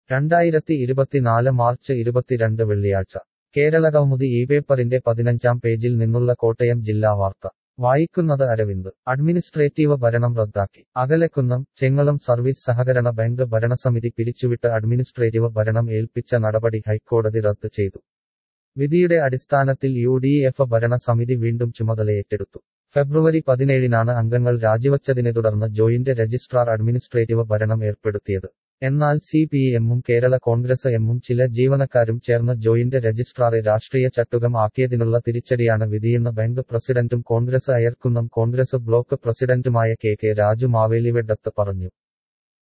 രണ്ടായിരത്തി ഇരുപത്തിനാല് മാർച്ച് ഇരുപത്തിരണ്ട് വെള്ളിയാഴ്ച കേരള കൗമുദി ഈ പേപ്പറിന്റെ പതിനഞ്ചാം പേജിൽ നിന്നുള്ള കോട്ടയം ജില്ലാ വാർത്ത വായിക്കുന്നത് അരവിന്ദ് അഡ്മിനിസ്ട്രേറ്റീവ് ഭരണം റദ്ദാക്കി അകലക്കുന്നം ചെങ്ങളം സർവീസ് സഹകരണ ബാങ്ക് ഭരണസമിതി പിരിച്ചുവിട്ട് അഡ്മിനിസ്ട്രേറ്റീവ് ഭരണം ഏൽപ്പിച്ച നടപടി ഹൈക്കോടതി റദ്ദ് ചെയ്തു വിധിയുടെ അടിസ്ഥാനത്തിൽ യു ഡി എഫ് ഭരണസമിതി വീണ്ടും ചുമതലയേറ്റെടുത്തു ഫെബ്രുവരി പതിനേഴിനാണ് അംഗങ്ങൾ രാജിവച്ചതിനെ തുടർന്ന് ജോയിന്റ് രജിസ്ട്രാർ അഡ്മിനിസ്ട്രേറ്റീവ് ഭരണം ഏർപ്പെടുത്തിയത് എന്നാൽ സി പി എമ്മും കേരള കോൺഗ്രസ് എമ്മും ചില ജീവനക്കാരും ചേർന്ന് ജോയിന്റ് രജിസ്ട്രാറെ രാഷ്ട്രീയ ചട്ടുകം ആക്കിയതിനുള്ള തിരിച്ചടിയാണ് വിധിയെന്ന് ബാങ്ക് പ്രസിഡന്റും കോൺഗ്രസ് അയർക്കുന്നം കോൺഗ്രസ് ബ്ലോക്ക് പ്രസിഡന്റുമായ കെ കെ രാജു മാവേലിവെഡത്ത് പറഞ്ഞു